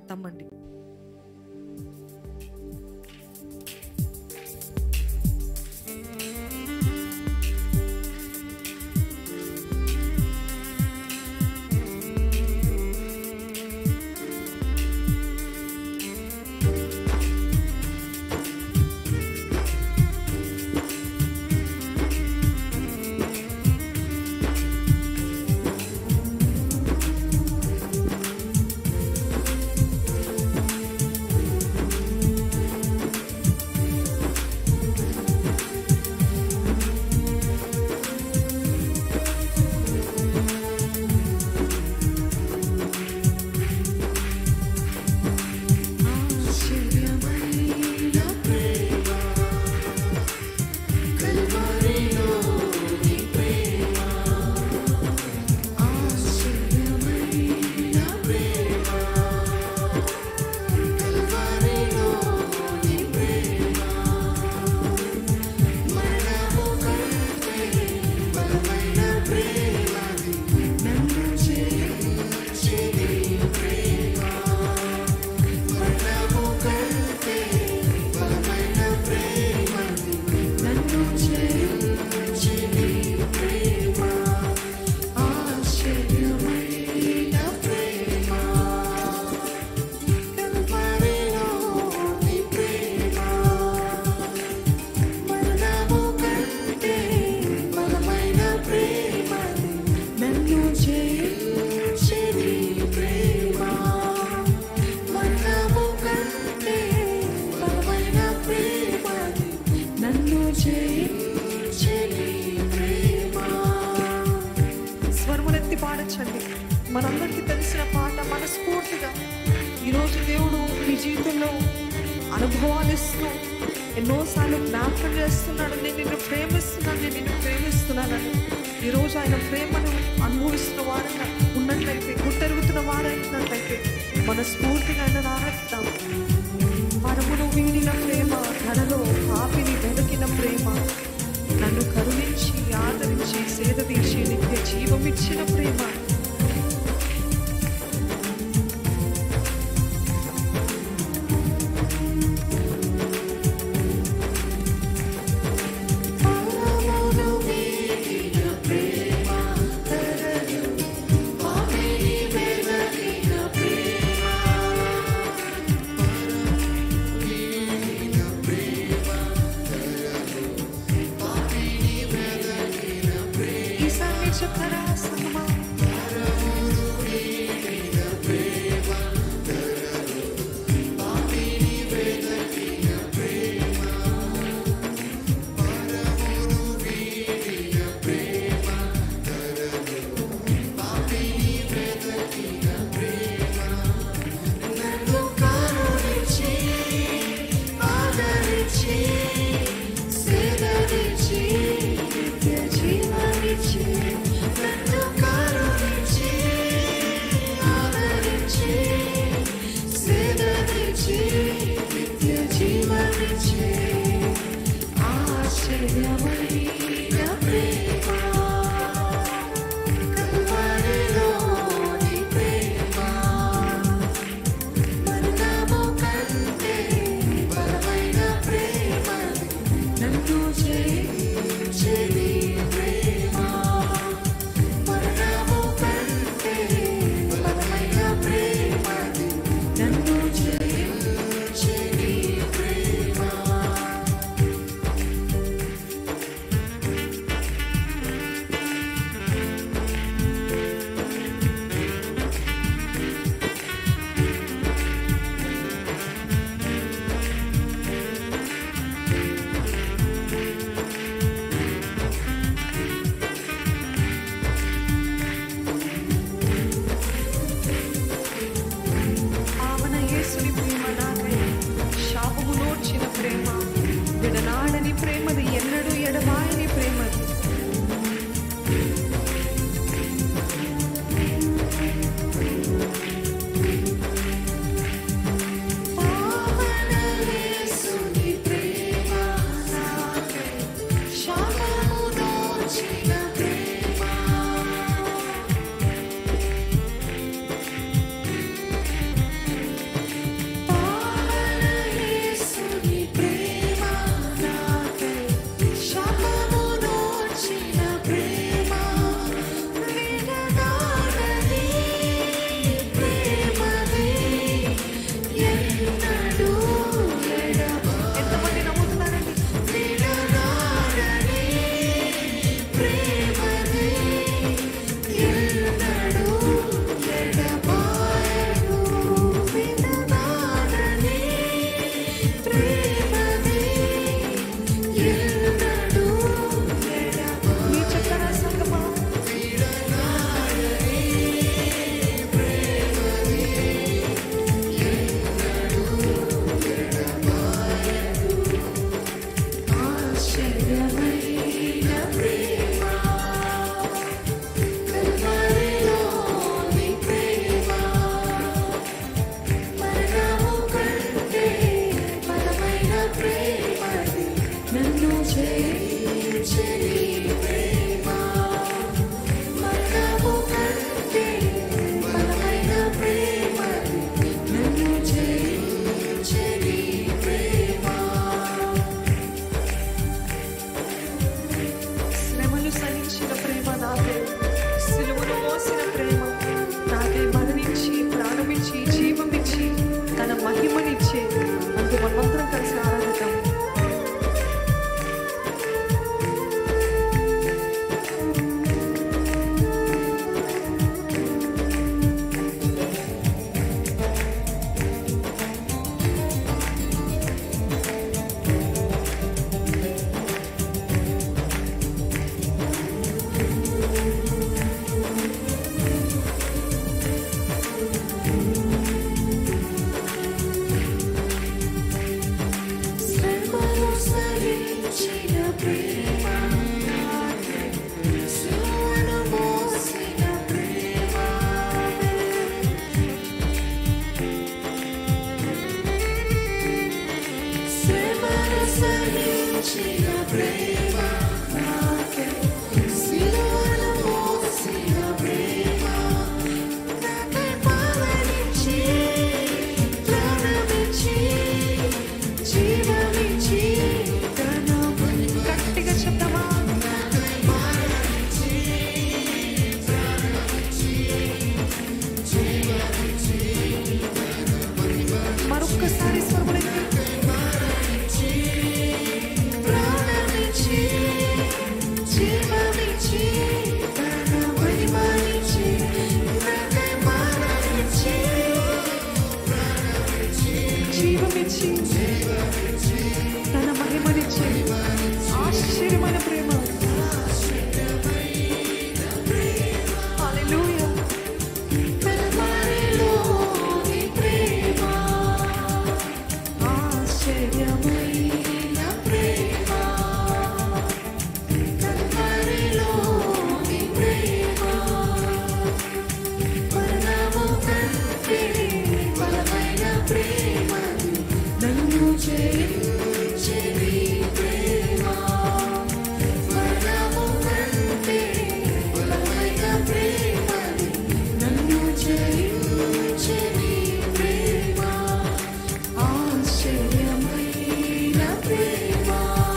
తమ్మండి స్వరములెత్తి పాడచ్చండి మనందరికీ తెలిసిన పాట మనస్ఫూర్తిగా ఈరోజు దేవుడు మీ జీవితంలో అనుభవాలు ఇస్తూ ఎన్నోసార్లు జ్ఞాపకం చేస్తున్నాడు నేను నిన్ను ప్రేమిస్తున్నాను నేను నిన్ను ప్రేమిస్తున్నానని ఈరోజు ఆయన ప్రేమను అనుభవిస్తున్న వారంగా ఉన్నట్లయితే గుర్తెరుగుతున్న వారైనట్లయితే మనస్ఫూర్తిగా ఆయన ఆరాధిద్దాం పరమును వీడిన ప్రేమ ధనలో పాపిని వెదకిన ప్రేమ నన్ను కరుణించి ఆదరించి సేద తీర్చి నిత్య జీవమిచ్చిన ప్రేమ ఈసారి మీరు చెప్తారా సంగమా తన మహిమనిచ్చే అందుకు మనమందరం కలిసి ఆరాధిద్దాం శ్రమలు సహించిన ప్రేమ శిలువను మోసిన ప్రేమ శ్రమలు సహించిన ప్రేమ నాకే శిలువను మోసిన ప్రేమ నాకై పాలనిచ్చి ప్రాణమిచ్చి జీవమిచ్చి తన గట్టిగా చెప్తామా మరొక్కసారి స్వరములెత్తి ప్రాణమిచ్చి జీవమిచ్చి తన మహిమనిచ్చి నాకై పాలనిచ్చి జీవమిచ్చి తన మహిమనిచ్చే ఆశ్చర్యమైన ప్రేమ హల్లెలూయా కల్వరిలోని ప్రేమ ఆశ్చర్యమైన ప్రేమ కల్వరిలోని ప్రేమ మరణము కంటే బలమైన ప్రేమ నన్ను జయించే నీ ప్రేమ మరణము కంటే బలమైన ప్రేమ నన్ను జయించే నీ ప్రేమ ఆశ్చర్యమైన ప్రేమ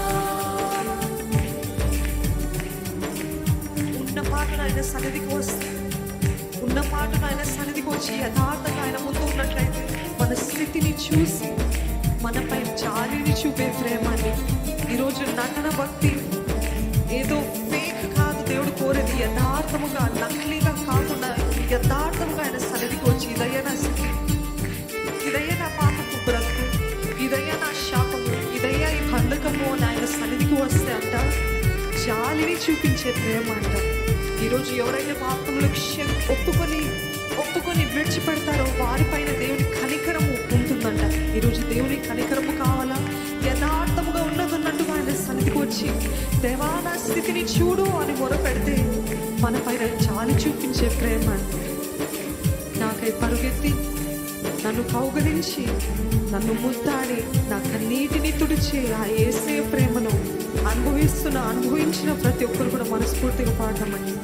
ఉన్న పాటను ఆయన సన్నిధికి వస్తే ఉన్న పాటను ఆయన సన్నిధికి వచ్చి యథార్థంగా ఆయన ముందు ఉన్నట్లయితే మన స్థితిని చూసి మనపై జాలిని చూపే ప్రేమని ఈరోజు నటన భక్తి ఏదో ఫేక్ కాదు దేవుడు కోరేది యథార్థముగా నకిలీగా కాకుండా యథార్థముగా ఆయన సన్నిధికి వచ్చి ఇదయ్యా నా స్థితి ఇదయ్యా నా పాపపు బ్రతుకు ఇదయ్యా నా శాపము ఇదయ్యా ఈ బంధకము అని ఆయన సన్నిధికి వస్తే అంట జాలిని చూపించే ప్రేమ అంట ఈరోజు ఎవరైతే పాపములు క్షమ ఒప్పుకొని ఒప్పుకొని విడిచిపెడతారో వారిపైన దేవుని కనికరము ఉంటుందంట ఈరోజు దేవుని కనికరము కావాలా యథార్థముగా ఉన్నదన్నట్టుగా ఆయన సన్నిధికి వచ్చి దేవాన స్థితిని చూడు అని మొరపెడితే మన పైన జాలి చూపించే ప్రేమ అంట నాకై పరుగెత్తి నన్ను కౌగలించి నన్ను ముద్దాడి నా కన్నీటిని తుడిచి ఆ ఏసే ప్రేమను అనుభవిస్తున్న అనుభవించిన ప్రతి ఒక్కరు కూడా మనస్ఫూర్తిగా పాడమండి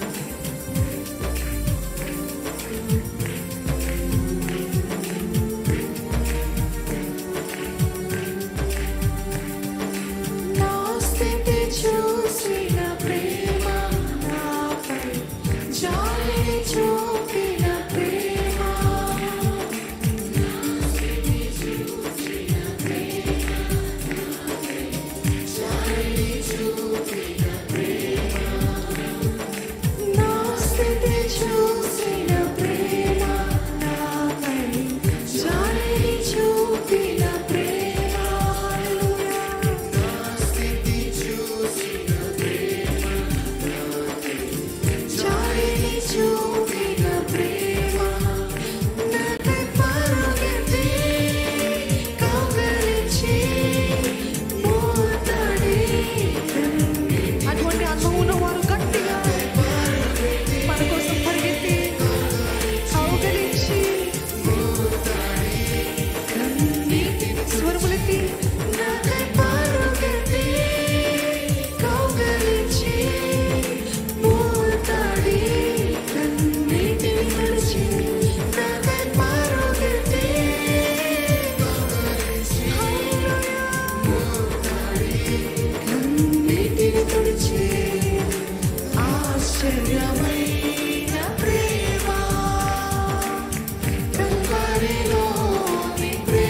నా స్థితి చూసిన ప్రేమ నాపై జాలిని చూపిన ప్రేమ నా స్థితి చూసిన ప్రేమ నాపై జాలిని చూపిన ప్రేమ జాలిని చూపిన ప్రేమ నాకై పరుగెత్తి కౌగిలించి ముద్దాడి అటువంటి అనుభవం ఉన్న వారు గట్టిగా మన కోసం పరిగెత్తి కౌగలించి స్వరములెత్తి నాకై పరుగెత్తి కౌగిలించి ముద్దాడి కన్నీటిని తుడిచి నాకై పరుగెత్తి కన్నీటిని తుడిచి ఆశ్చర్యమైన ప్రేమ కల్వరిలోని ప్రేమ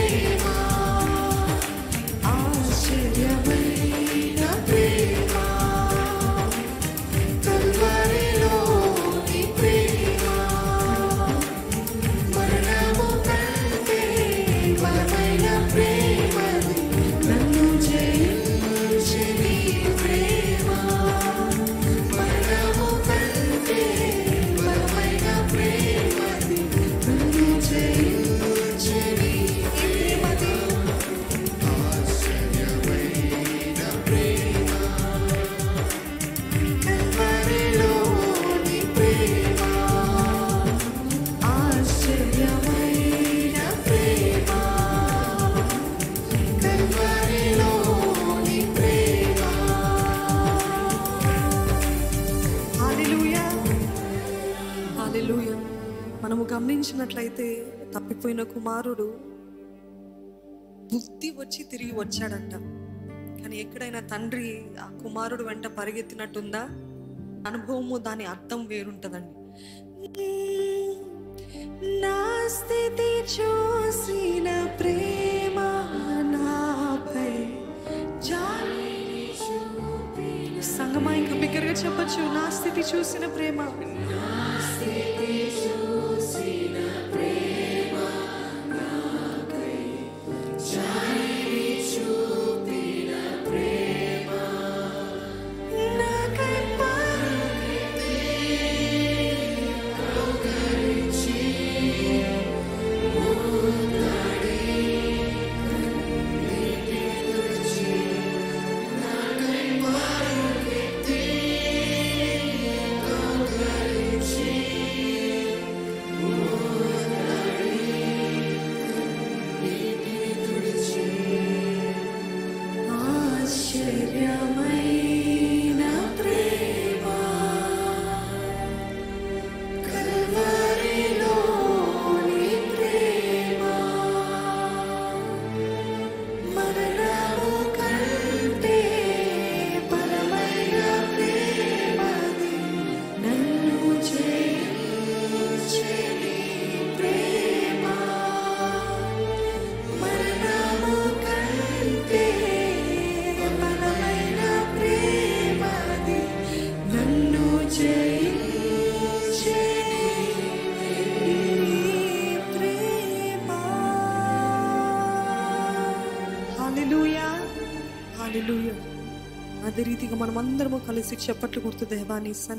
గమనించినట్లయితే తప్పిపోయిన కుమారుడు బుద్ధి వచ్చి తిరిగి వచ్చాడంట కానీ ఎక్కడైనా తండ్రి ఆ కుమారుడు వెంట పరిగెత్తినట్టుందా అనుభవము దాని అర్థం వేరుంటదండి నా స్థితి చూసిన ప్రేమ నాపై జాలిని చూపిన సంగమా ఇంకా బిగ్గరగా చెప్పొచ్చు నా స్థితి చూసిన ప్రేమ నాకై ఆశ్చర్యమైన ప్రేమ కల్వరిలోని ప్రేమ మరణము కంటే బలమైన ప్రేమది నన్ను జయించని ప్రేమ మరణము కంటే బలమైన ప్రేమది నన్ను జయించే ప్రేమ హల్లెలూయా హల్లెలూయా అదే రీతిగా మనం అందరము కలిసి చెప్పట్లు గుర్తు దేవాని